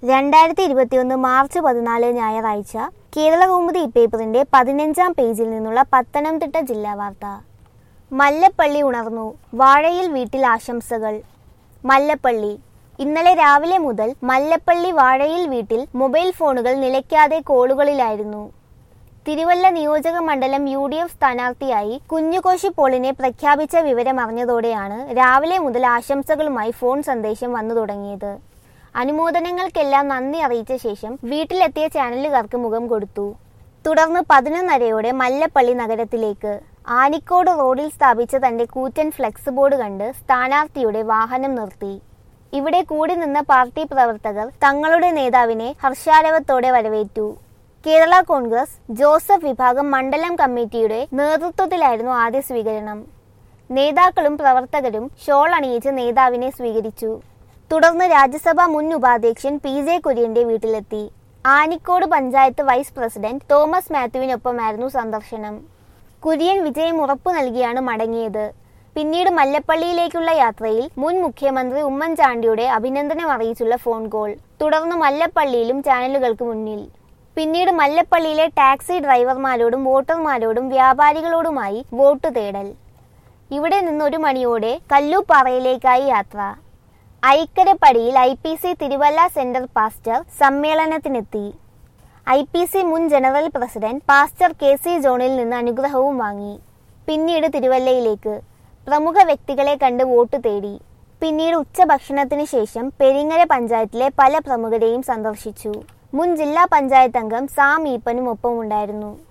രണ്ടായിരത്തി ഇരുപത്തിയൊന്ന് മാർച്ച് പതിനാല് ഞായറാഴ്ച കേരള കൗമുദി പേപ്പറിന്റെ പതിനഞ്ചാം പേജിൽ നിന്നുള്ള പത്തനംതിട്ട ജില്ലാ വാർത്ത മല്ലപ്പള്ളി ഉണർന്നു വാഴയിൽ വീട്ടിൽ ആശംസകൾ മല്ലപ്പള്ളി ഇന്നലെ രാവിലെ മുതൽ മല്ലപ്പള്ളി വാഴയിൽ വീട്ടിൽ മൊബൈൽ ഫോണുകൾ നിലയ്ക്കാതെ കോളുകളിലായിരുന്നു തിരുവല്ല നിയോജക മണ്ഡലം യു ഡി എഫ് സ്ഥാനാർത്ഥിയായി കുഞ്ഞുകോശി പോളിനെ പ്രഖ്യാപിച്ച വിവരം അറിഞ്ഞതോടെയാണ് രാവിലെ മുതൽ ആശംസകളുമായി ഫോൺ സന്ദേശം വന്നു തുടങ്ങിയത് അനുമോദനങ്ങൾക്കെല്ലാം നന്ദി അറിയിച്ച ശേഷം വീട്ടിലെത്തിയ ചാനലുകാർക്ക് മുഖം കൊടുത്തു തുടർന്ന് പതിനൊന്നരയോടെ മല്ലപ്പള്ളി നഗരത്തിലേക്ക് ആനിക്കോട് റോഡിൽ സ്ഥാപിച്ച തന്റെ കൂറ്റൻ ഫ്ലെക്സ് ബോർഡ് കണ്ട് സ്ഥാനാർത്ഥിയുടെ വാഹനം നിർത്തി ഇവിടെ കൂടി നിന്ന പാർട്ടി പ്രവർത്തകർ തങ്ങളുടെ നേതാവിനെ ഹർഷാരവത്തോടെ വരവേറ്റു കേരള കോൺഗ്രസ് ജോസഫ് വിഭാഗം മണ്ഡലം കമ്മിറ്റിയുടെ നേതൃത്വത്തിലായിരുന്നു ആദ്യ സ്വീകരണം നേതാക്കളും പ്രവർത്തകരും ഷോൾ അണിയിച്ച് നേതാവിനെ സ്വീകരിച്ചു തുടർന്ന് രാജ്യസഭാ മുൻ ഉപാധ്യക്ഷൻ പി ജെ കുര്യന്റെ വീട്ടിലെത്തി Anikode panchayat vice president Thomas മാത്യുവിനൊപ്പമായിരുന്നു സന്ദർശനം കുര്യൻ വിജയം ഉറപ്പു നൽകിയാണ് മടങ്ങിയത് പിന്നീട് മല്ലപ്പള്ളിയിലേക്കുള്ള യാത്രയിൽ മുൻ മുഖ്യമന്ത്രി ഉമ്മൻചാണ്ടിയുടെ അഭിനന്ദനം അറിയിച്ചുള്ള ഫോൺ കോൾ തുടർന്ന് മല്ലപ്പള്ളിയിലും ചാനലുകൾക്ക് മുന്നിൽ പിന്നീട് മല്ലപ്പള്ളിയിലെ ടാക്സി ഡ്രൈവർമാരോടും വോട്ടർമാരോടും വ്യാപാരികളോടുമായി വോട്ട് തേടൽ ഇവിടെ നിന്ന് ഒരു മണിയോടെ കല്ലൂപ്പാറയിലേക്കായി യാത്ര ഐക്കരപ്പടിയിൽ I P C Thiruvalla centre pastor സമ്മേളനത്തിനെത്തി ഐ പി സി മുൻ general president pastor K C ജോണിൽ നിന്ന് അനുഗ്രഹവും വാങ്ങി പിന്നീട് തിരുവല്ലയിലേക്ക് പ്രമുഖ വ്യക്തികളെ കണ്ട് വോട്ട് തേടി പിന്നീട് ഉച്ചഭക്ഷണത്തിന് ശേഷം പെരിങ്ങര പഞ്ചായത്തിലെ പല പ്രമുഖരെയും സന്ദർശിച്ചു മുൻ ജില്ലാ പഞ്ചായത്ത് അംഗം സാം ഈപ്പനും ഒപ്പമുണ്ടായിരുന്നു